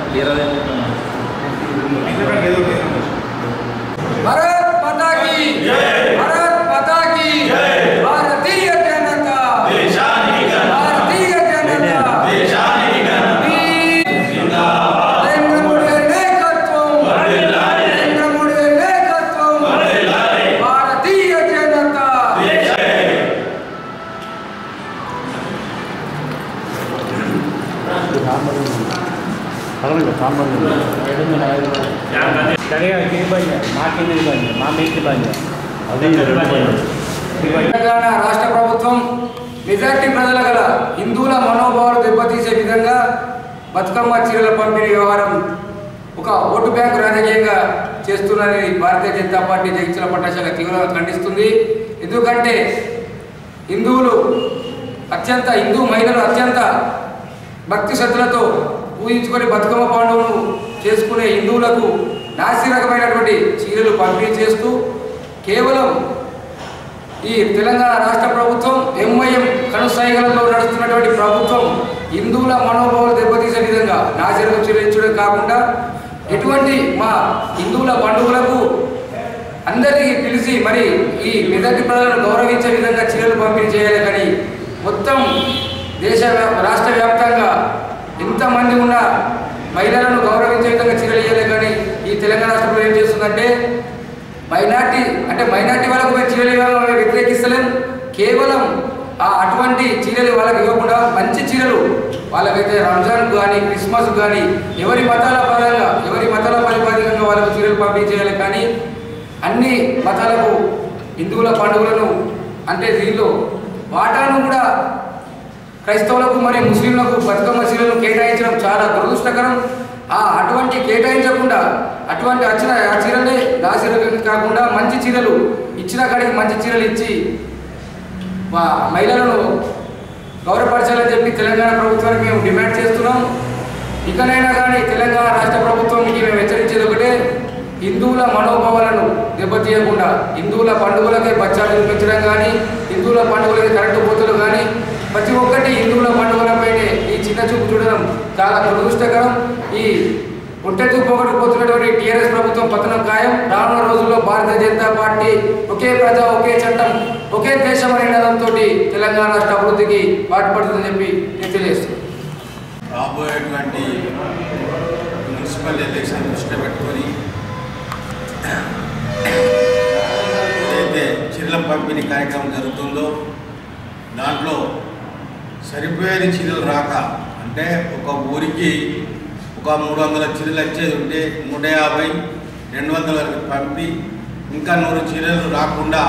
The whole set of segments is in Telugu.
भारत माता की भारत माता की भारतीय जनता भारतीय जनता నరేంద్ర మోడీ గారి నాయకత్వం నరేంద్ర మోడీ గారి నాయకత్వం భారతీయ జనతా తెలంగాణ రాష్ట్ర ప్రభుత్వం మెజార్టీ ప్రజల గల హిందువుల మనోభావాలు దెబ్బతీసే విధంగా బతుకమ్మ చీరల పంపిణీ వ్యవహారం ఒక ఓటు బ్యాంకు రాజకీయంగా చేస్తున్నది భారతీయ జనతా పార్టీ జగిత్యాల పట్టశాఖ తీవ్రంగా ఖండిస్తుంది ఎందుకంటే హిందువులు అత్యంత హిందూ మహిళలు అత్యంత భక్తి శ్రద్ధలతో ఊహించుకొని బతుకమ్మ పండుగను చేసుకునే హిందువులకు నాసి రకమైనటువంటి చీరలు పంపిణీ చేస్తూ కేవలం ఈ తెలంగాణ రాష్ట్ర ప్రభుత్వం ఎంఐఎం కనుసైగలలో నడుస్తున్నటువంటి ప్రభుత్వం హిందువుల మనోభావాలు దెబ్బతీసే విధంగా నాశనం చెల్లించడం కాకుండా ఎటువంటి మా హిందువుల పండుగలకు అందరికీ పిలిచి మరి ఈ మెదటి ప్రజలను గౌరవించే విధంగా చీరలు పంపిణీ చేయాలి కానీ మొత్తం దేశ వ్యా- రాష్ట్ర వ్యాప్తంగా ఎంతమంది ఉన్న మహిళలను గౌరవించే విధంగా చీరలు ఇవ్వాలి కానీ ఈ తెలంగాణ రాష్ట్ర ప్రభుత్వం ఏం చేస్తుందంటే మైనార్టీ అంటే మైనార్టీ వాళ్ళకు మేము చీరలు ఇవ్వాలని వ్యతిరేకిస్తలేం కేవలం ఆ అటువంటి చీరలు వాళ్ళకి ఇవ్వకుండా మంచి చీరలు వాళ్ళకైతే రంజాన్ కానీ క్రిస్మస్ కానీ ఎవరి మతాల పరంగా ఎవరి మతాల పరిపాలికంగా వాళ్ళకు చీరలు పంపిణీ చేయాలి కానీ అన్ని మతాలకు హిందువుల పండుగలను అంటే దీనిలో వాటాను కూడా క్రైస్తవులకు మరియు ముస్లింలకు బతుకమ్మ చీరలు కేటాయించడం చాలా దురదృష్టకరం ఆ అటువంటి కేటాయించకుండా అటువంటి వచ్చిన ఆ చీరలే నా చీరలు కాకుండా మంచి చీరలు ఇచ్చిన కాడికి మంచి చీరలు ఇచ్చి మా మహిళలను గౌరవపరచాలని చెప్పి తెలంగాణ ప్రభుత్వానికి మేము డిమాండ్ చేస్తున్నాం ఇకనైనా కానీ తెలంగాణ రాష్ట్ర ప్రభుత్వానికి మేము హెచ్చరించేది ఒకటే హిందువుల మనోభావాలను దెబ్బతీయకుండా హిందువుల పండుగలకే బచ్చాలు నిర్మించడం కానీ హిందువుల పండుగలకి కరెంటు పోతులు కానీ ప్రతి ఒక్కటి హిందువుల పండుగలపైనే ఈ చిన్న చూపు చూడడం చాలా దురదృష్టకరం ఈ ఒంటె చూపు పోతున్నటువంటి టీఆర్ఎస్ ప్రభుత్వం పతనం ఖాయం రానున్న రోజుల్లో భారతీయ జనతా పార్టీ ఒకే ప్రజ ఒకే చట్టం ఒకే దేశం అనే నినాదంతో తెలంగాణ రాష్ట్ర అభివృద్ధికి పాటుపడుతుందని చెప్పి నేను తెలియజేస్తున్నాను రాబోయేటువంటి మున్సిపల్ ఎలక్షన్ దృష్టిలో పెట్టుకొని ఏదైతే చీరల పంపిణీ కార్యక్రమం జరుగుతుందో దాంట్లో సరిపోయేది చీరలు రాక అంటే ఒక ఊరికి ఒక మూడు వందల చీరలు వచ్చేది ఉంటే నూట యాభై రెండు వందల వరకు పంపి ఇంకా నూరు చీరలు రాకుండా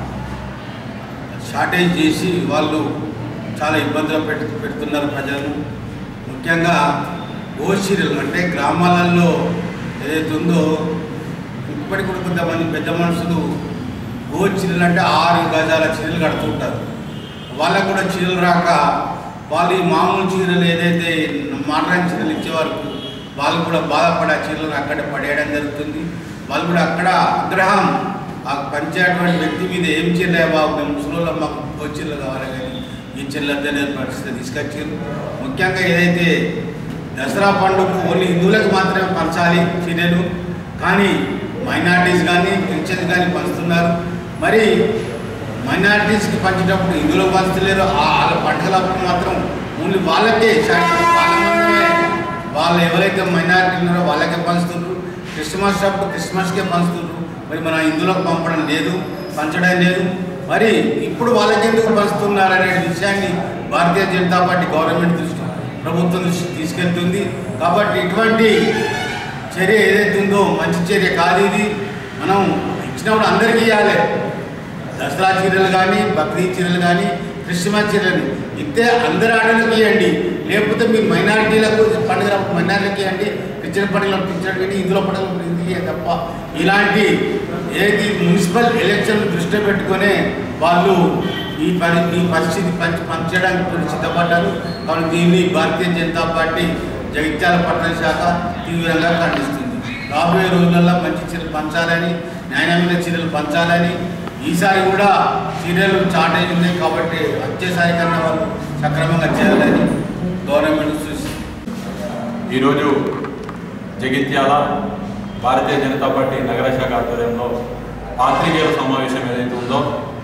షార్టేజ్ చేసి వాళ్ళు చాలా ఇబ్బందులు పెట్టు పెడుతున్నారు ప్రజలను ముఖ్యంగా గోచీరలు అంటే గ్రామాలలో ఏదైతే ఉందో ఇప్పటికి కూడా కొంతమంది పెద్ద మనుషులు గోచీరలు అంటే ఆరు గజాల చీరలు కడుతుంటారు వాళ్ళకు కూడా చీరలు రాక వాళ్ళు ఈ మామూలు చీరలు ఏదైతే మాటరాని చీరలు ఇచ్చే వరకు వాళ్ళు కూడా బాధపడి ఆ చీరలను అక్కడ పడేయడం జరుగుతుంది వాళ్ళు కూడా అక్కడ ఆగ్రహం ఆ పంచేటువంటి వ్యక్తి మీద ఏం చీరలే బాబు మేము ముసలిలో మాకు గో చీరలు కావాలి కానీ ఈ చీరలు అద్దనే పరిస్థితి తీసుకొచ్చారు ముఖ్యంగా ఏదైతే దసరా పండుగ ఓన్లీ హిందువులకు మాత్రమే పంచాలి చీరలు కానీ మైనార్టీస్ కానీ క్రిస్టియన్స్ కానీ పంచుతున్నారు మరి మైనార్టీస్కి పంచేటప్పుడు హిందువులకు పంచలేరు ఆ వాళ్ళ పండుగలప్పుడు మాత్రం ఓన్లీ వాళ్ళకే శాంతి వాళ్ళ మాత్రమే వాళ్ళు ఎవరైతే మైనారిటీ ఉన్నారో వాళ్ళకే పంచుతున్నారు క్రిస్మస్ అప్పుడు క్రిస్మస్కే పంచుతున్నారు మరి మన హిందువులకు పంపడం లేదు పంచడం లేదు మరి ఇప్పుడు వాళ్ళకెందుకు పంచుతున్నారు అనే విషయాన్ని భారతీయ జనతా పార్టీ గవర్నమెంట్ దృష్టి ప్రభుత్వం దృష్టి తీసుకెళ్తుంది కాబట్టి ఇటువంటి చర్య ఏదైతే ఉందో మంచి చర్య కాదు ఇది మనం ఇచ్చినప్పుడు అందరికీ ఇవ్వాలి దసరా చీరలు కానీ బక్రీద్ చీరలు కానీ క్రిస్మస్ చీరలు ఇస్తే అందరి ఆడలకు ఇవ్వండి లేకపోతే మీరు మైనారిటీలకు పండుగ మైనారిటీలకు ఇవ్వండి క్రిస్టియన్ పండుగలకు క్రిస్టియన్ కానీ ఇందులో పండుగలకు ఇందుకు ఇవ్వండి తప్ప ఇలాంటి ఏది మున్సిపల్ ఎలక్షన్ దృష్టిలో పెట్టుకునే వాళ్ళు ఈ పని ఈ పరిస్థితి పంచి పంచడానికి సిద్ధపడ్డారు కాబట్టి దీన్ని భారతీయ జనతా పార్టీ జగిత్యాల పట్టణ శాఖ తీవ్రంగా ఖండిస్తుంది రాబోయే రోజులలో మంచి చీరలు పంచాలని న్యాయమైన చీరలు పంచాలని ఈసారి కూడా చీరలు చాటేజ్ ఉన్నాయి కాబట్టి వచ్చేసారి కన్నా వాళ్ళు సక్రమంగా చేయాలని గవర్నమెంట్ సూచిస్తుంది ఈరోజు జగిత్యాల భారతీయ జనతా పార్టీ నగర శాఖ ఆధ్వర్యంలో పాత్రికేయుల సమావేశం ఏదైతే ఉందో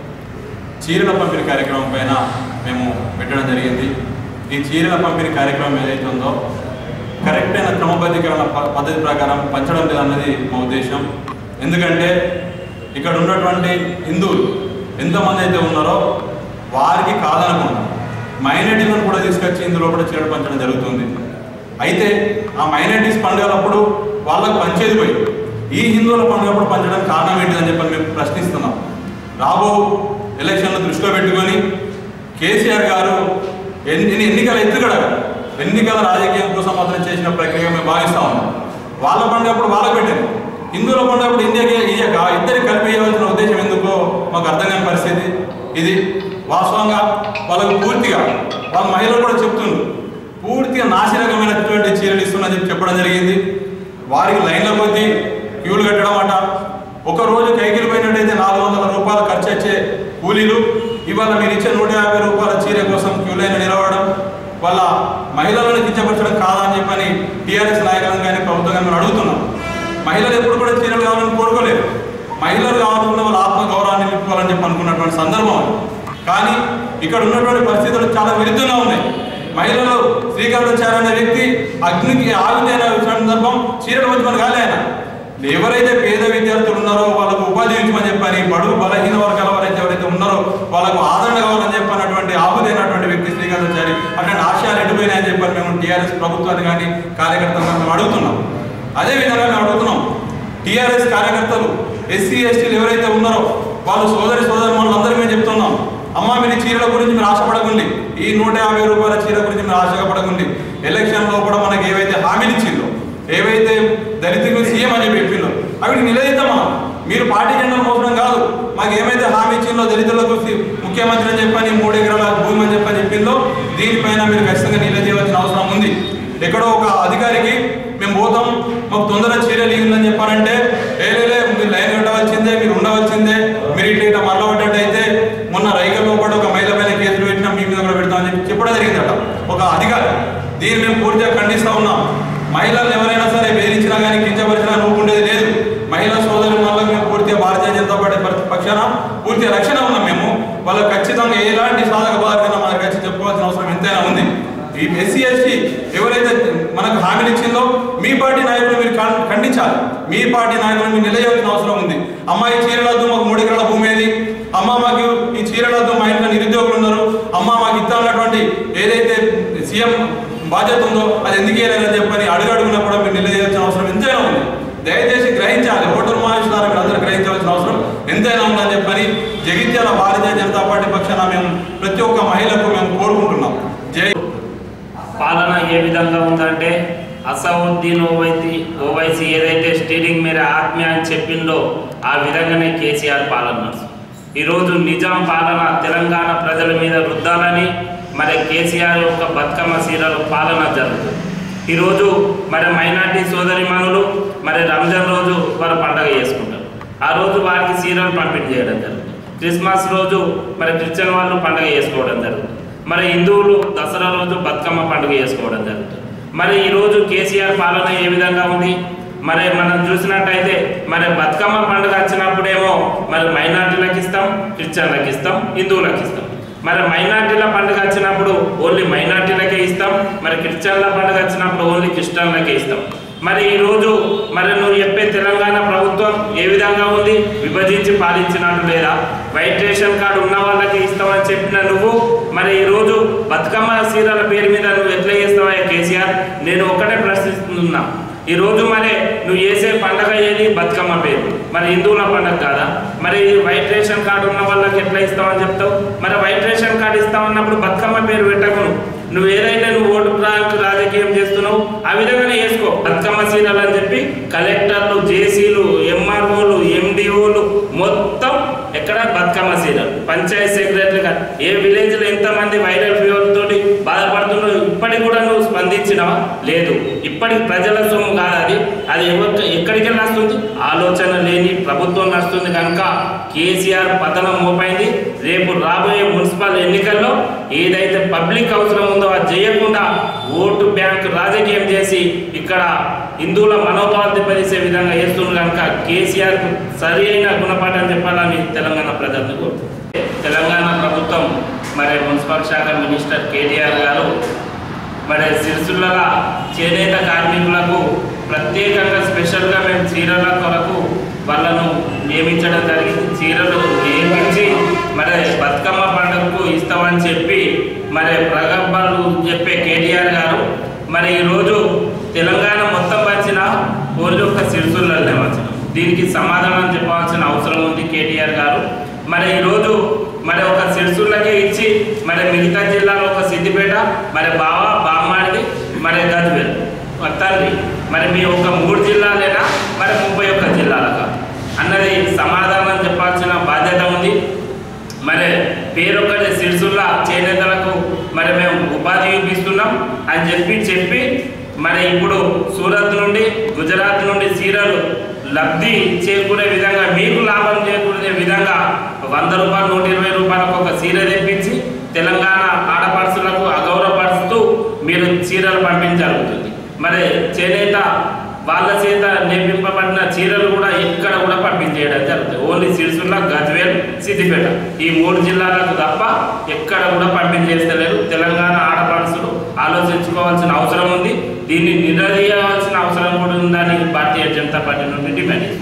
చీరల పంపిణీ కార్యక్రమం పైన మేము పెట్టడం జరిగింది ఈ చీరల పంపిణీ కార్యక్రమం ఏదైతే ఉందో కరెక్ట్ అయిన క్రమబద్ధీకరణ ప- పద్ధతి ప్రకారం పంచడం లేదన్నది మా ఉద్దేశం ఎందుకంటే ఇక్కడ ఉన్నటువంటి హిందువులు ఎంతమంది అయితే ఉన్నారో వారికి కాదనకుండా మైనార్టీలను కూడా తీసుకొచ్చి ఇందులో కూడా చీరలు పంచడం జరుగుతుంది అయితే ఆ మైనార్టీస్ పండుగలప్పుడు వాళ్ళకు పంచేది పోయి ఈ హిందువుల పండుగప్పుడు పంచడానికి కారణం ఏంటిదని చెప్పని మేము ప్రశ్నిస్తున్నాం రాబో ఎలక్షన్లు దృష్టిలో పెట్టుకొని కేసీఆర్ గారు ఎన్ని ఎన్నికల ఎత్తుగడ ఎన్నికల రాజకీయం కోసం అతను చేసిన ప్రక్రియ మేము భావిస్తా ఉన్నాం వాళ్ళ పండుగప్పుడు వాళ్ళకు పెట్టారు హిందువుల పండుగప్పుడు ఇండియాకి ఇయ్యక ఇద్దరి కలిపి ఇవ్వాల్సిన ఉద్దేశం ఎందుకో మాకు అర్థం కాని పరిస్థితి ఇది వాస్తవంగా వాళ్ళకు పూర్తిగా వాళ్ళ మహిళలు కూడా చెప్తుండ్రు పూర్తిగా నాశనకమైనటువంటి చీరలు ఇస్తున్నా చెప్పి చెప్పడం జరిగింది వారికి లైన్ల కొద్దీ క్యూలు కట్టడం అట ఒక రోజు కైకిలు పోయినట్టయితే నాలుగు వందల రూపాయలు ఖర్చు వచ్చే కూలీలు ఇవాళ మీరు ఇచ్చే నూట యాభై రూపాయల చీర కోసం క్యూ లైన్ నిలవడం వాళ్ళ మహిళలను కించపరచడం కాదా అని చెప్పని టీఆర్ఎస్ నాయకులను కానీ ప్రభుత్వం కానీ మేము అడుగుతున్నాం మహిళలు ఎప్పుడు కూడా చీరలు కావాలని కోరుకోలేదు మహిళలు కావాలనుకున్న వాళ్ళ ఆత్మ గౌరవాన్ని నిలుపుకోవాలని చెప్పి అనుకున్నటువంటి సందర్భం అది. కానీ ఇక్కడ ఉన్నటువంటి పరిస్థితులు చాలా విరుద్ధంగా ఉన్నాయి మహిళలు శ్రీకాంతాచార్య అనే వ్యక్తి అగ్నికి ఆవితైన సందర్భం చీరలు వచ్చి కాలే ఆయన ఎవరైతే పేద విద్యార్థులు ఉన్నారో వాళ్ళకు ఉపాధి ఇచ్చమని చెప్పని బడుగు బలహీన వర్గాల వారైతే ఎవరైతే ఉన్నారో వాళ్ళకు ఆదరణ కావాలని చెప్పినటువంటి ఆవుదైనటువంటి వ్యక్తి శ్రీకాంతాచారి అట్లాంటి ఆశయాలు ఎటుపోయినాయని చెప్పని మేము టీఆర్ఎస్ ప్రభుత్వాన్ని కానీ కార్యకర్తలను మేము అడుగుతున్నాం అదే విధంగా మేము అడుగుతున్నాం టీఆర్ఎస్ కార్యకర్తలు ఎస్సీ ఎస్టీలు ఎవరైతే ఉన్నారో వాళ్ళు సోదరి సోదరి వాళ్ళందరూ మేము చెప్తున్నాం అమ్మ మీరు ఈ చీరల గురించి మీరు ఆశపడకండి ఈ నూట యాభై రూపాయల చీర గురించి మీరు ఆశపడకండి ఎలక్షన్ లో కూడా మనకి ఏవైతే హామీలు ఇచ్చిందో ఏవైతే దళితులకు సీఎం అని చెప్పి చెప్పిందో అవి నిలదీద్దామా మీరు పార్టీ జెండాలు మోసడం కాదు మాకు ఏమైతే హామీ ఇచ్చిందో దళితులకు సి- ముఖ్యమంత్రి అని చెప్పని మూడు ఎకరాల భూమి అని చెప్పని చెప్పిందో దీనిపైన మీరు ఖచ్చితంగా నిలదీయవలసిన అవసరం ఉంది ఎక్కడో ఒక అధికారికి మేము పోతాం మాకు తొందర చర్యలు ఇవ్వందని చెప్పారంటే ఏలేలే మీరు లైన్ కట్టవలసిందే మీరు ఉండవలసిందే మీరు ఇట్లా ఇట్లా మరలబడ్డట్టయితే మొన్న రైకల్లో కూడా ఒక మహిళ పైన కేసులు పెట్టినా మీ మీద కూడా పెడతామని చెప్పి చెప్పడం జరిగిందట ఒక అధికారి దీన్ని మేము పూర్తిగా ఖండిస్తా ఉన్నాం మహిళలు ఎవరైనా సరే బెదిరించినా కానీ కించపరిచినా నూపుకుండేది లేదు మహిళా సోదరు వాళ్ళకి మేము పూర్తిగా భారతీయ జనతా పార్టీ పక్ష- పక్షాన పూర్తిగా రక్షణ ఉన్నాం మేము వాళ్ళకి ఖచ్చితంగా ఎలాంటి సాధక బాధకైనా మనకు ఖచ్చితంగా చెప్పుకోవాల్సిన అవసరం ఎంతైనా ఉంది ఈ ఎస్సీ ఎస్టీ ఎవరైతే మనకు హామీలు ఇచ్చిందో మీ పార్టీ నాయకులు మీరు ఖం- ఖండించాలి మీ పార్టీ నాయకులు మీరు నిలయవలసిన అవసరం ఉంది అమ్మాయి చీరలద్దు మాకు మూడు ఎకరాల భూమి ఏది అమ్మ మాకు ఈ చీరలద్దు మా ఇంట్లో నిరుద్యోగులు ఉన్నారు అమ్మ మాకు ఇస్తా ఉన్నటువంటి ఏదైతే సీఎం బాధ్యత ఉందో అది ఎందుకు వేయలేదని చెప్పని అడుగడుగునా కూడా మీరు నిలదీయాల్సిన అవసరం ఎంతైనా ఉంది దయచేసి గ్రహించాలి ఓటర్ మహావిష్ణారు మీరు అందరూ గ్రహించవలసిన అవసరం ఎంతైనా ఉందని చెప్పని జగిత్యాల భారతీయ జనతా పార్టీ పక్షాన మేము ప్రతి ఒక్క మహిళకు మేము కోరుకుంటున్నాం జై పాలన ఏ విధంగా ఉందంటే అసౌద్దీన్ ఓవైసీ ఓవైసీ ఏదైతే స్టీరింగ్ మీద ఆత్మీయ అని చెప్పిందో ఆ విధంగానే కేసీఆర్ పాలన నడుస్తుంది. ఈరోజు నిజాం పాలన తెలంగాణ ప్రజల మీద రుద్దాలని మరి కేసీఆర్ యొక్క బతుకమ్మ సీరలు పాలన జరుగుతుంది ఈరోజు మరి మైనార్టీ సోదరిమణులు మరి రంజాన్ రోజు వారు పండగ చేసుకుంటారు ఆ రోజు వారికి సీరలు పంపిణీ చేయడం జరుగుతుంది క్రిస్మస్ రోజు మరి క్రిస్టియన్ వాళ్ళు పండగ చేసుకోవడం జరుగుతుంది మరి హిందువులు దసరా రోజు బతుకమ్మ పండుగ చేసుకోవడం జరుగుతుంది మరి ఈరోజు కేసీఆర్ పాలన ఏ విధంగా ఉంది మరి మనం చూసినట్టయితే మరి బతుకమ్మ పండుగ వచ్చినప్పుడేమో మరి మైనార్టీలకు ఇస్తాం క్రిస్టియన్లకు ఇస్తాం హిందువులకు ఇస్తాం మరి మైనార్టీల పండుగ వచ్చినప్పుడు ఓన్లీ మైనార్టీలకే ఇస్తాం మరి క్రిస్టియన్ల పండుగ వచ్చినప్పుడు ఓన్లీ క్రిస్టియన్లకే ఇస్తాం మరి ఈరోజు మరి నువ్వు చెప్పే తెలంగాణ ప్రభుత్వం ఏ విధంగా ఉంది విభజించి పాలించినట్టు లేదా వైట్ రేషన్ కార్డు ఉన్న వాళ్ళకి ఇస్తామని చెప్పిన నువ్వు మరి ఈరోజు బతుకమ్మ సీరల పేరు మీద నువ్వు ఎట్లా చేస్తావా కేసీఆర్ నేను ఒక్కటే ప్రశ్నిస్తున్నా ఈ రోజు మరి నువ్వు చేసే పండగ ఏది బతుకమ్మ పేరు మరి హిందువుల పండగ కాదా మరి వైట్ రేషన్ కార్డు ఉన్న వాళ్ళకి ఎట్లా ఇస్తామని చెప్తావు మరి వైట్ రేషన్ కార్డు ఇస్తామన్నప్పుడు బతుకమ్మ పేరు పెట్టకు నువ్వు ఏదైతే నువ్వు ఓటు బ్యాంక్ రాజకీయం చేస్తున్నావు ఆ విధంగానే వేసుకో బతుకమ్మ సీరియల్ అని చెప్పి కలెక్టర్లు జేసీలు ఎంఆర్ఓలు ఎండిఓలు మొత్తం ఎక్కడ బతుకమ్మ సీరియల్ పంచాయత్ సెక్రటరీగా ఏ విలేజ్ లో ఎంతమంది వైరల్ ఫీవర్ తోటి బాధపడుతున్నావు ఇప్పటికి కూడా నువ్వు స్పందించినవా లేదు ఇప్పటికి ప్రజల సొమ్ము కాదు అది అది ఎవరికి ఎక్కడికి వెళ్ళి వస్తుంది ఆలోచన లేని ప్రభుత్వం నడుస్తుంది కనుక కేసీఆర్ పతనం మోపైంది రేపు రాబోయే మున్సిపల్ ఎన్నికల్లో ఏదైతే పబ్లిక్ అవసరం ఉందో అది చేయకుండా ఓటు బ్యాంక్ రాజకీయం చేసి ఇక్కడ హిందువుల మనోభావాలు దెబ్బతీసే విధంగా చేస్తున్నారు కనుక కేసీఆర్ సరి అయిన గుణపాఠం చెప్పాలని తెలంగాణ ప్రజలకు కోరుతున్నాను. తెలంగాణ ప్రభుత్వం మరి మున్సిపల్ శాఖ మినిస్టర్ కేటీఆర్ గారు మరి సిరిసిల్ల చేనేత కార్మికులకు ప్రత్యేకంగా స్పెషల్గా మేము చీరల కొరకు వాళ్ళను నియమించడం జరిగింది చీరలు నియమించి మరి బతుకమ్మ పండుగకు ఇస్తామని చెప్పి మరి ప్రగల్భాలు చెప్పే కేటీఆర్ గారు మరి ఈరోజు తెలంగాణ మొత్తం వచ్చిన ఓన్లీ ఒక సిరిసిల్లనే వచ్చిన దీనికి సమాధానం చెప్పాల్సిన అవసరం ఉంది కేటీఆర్ గారు మరి ఈరోజు మరి ఒక సిరిసిల్లకే ఇచ్చి మరి మిగతా జిల్లాలో ఒక సిద్దిపేట మరి బావ బామ్మాడిది మరి గజ్వేల్ తండ్రి మరి మీ ఒక మూడు జిల్లాలేనా మరి ముప్పై ఒక్క జిల్లాలకా అన్నది సమాధానం చెప్పాల్సిన బాధ్యత ఉంది మరి పేరొక్కటి సిరిసుల్ల చేనేతలకు మరి మేము ఉపాధి చూపిస్తున్నాం అని చెప్పి చెప్పి మరి ఇప్పుడు సూరత్ నుండి గుజరాత్ నుండి చీరలు లబ్ధి చేకూరే విధంగా మీకు లాభం చేకూరే విధంగా వంద రూపాయలు నూట ఇరవై రూపాయలకు ఒక చీర తెప్పించి తెలంగాణ ఆడపడుచులకు అగౌరవపరుస్తూ మీరు చీరలు పంపించగలుగుతుంది మరి చేనేత వాళ్ళ చేత నేర్పింపబడిన చీరలు కూడా ఎక్కడ కూడా పంపించేయడం జరుగుతుంది ఓన్లీ సిరిసిల్ల గజ్వేల్ సిద్దిపేట ఈ మూడు జిల్లాలకు తప్ప ఎక్కడ కూడా పంపించేస్తలేరు తెలంగాణ ఆడపడుచులు ఆలోచించుకోవాల్సిన అవసరం ఉంది దీన్ని నిలదీయవలసిన అవసరం కూడా ఉందని భారతీయ జనతా పార్టీ నుండి డిమాండ్ చేస్తుంది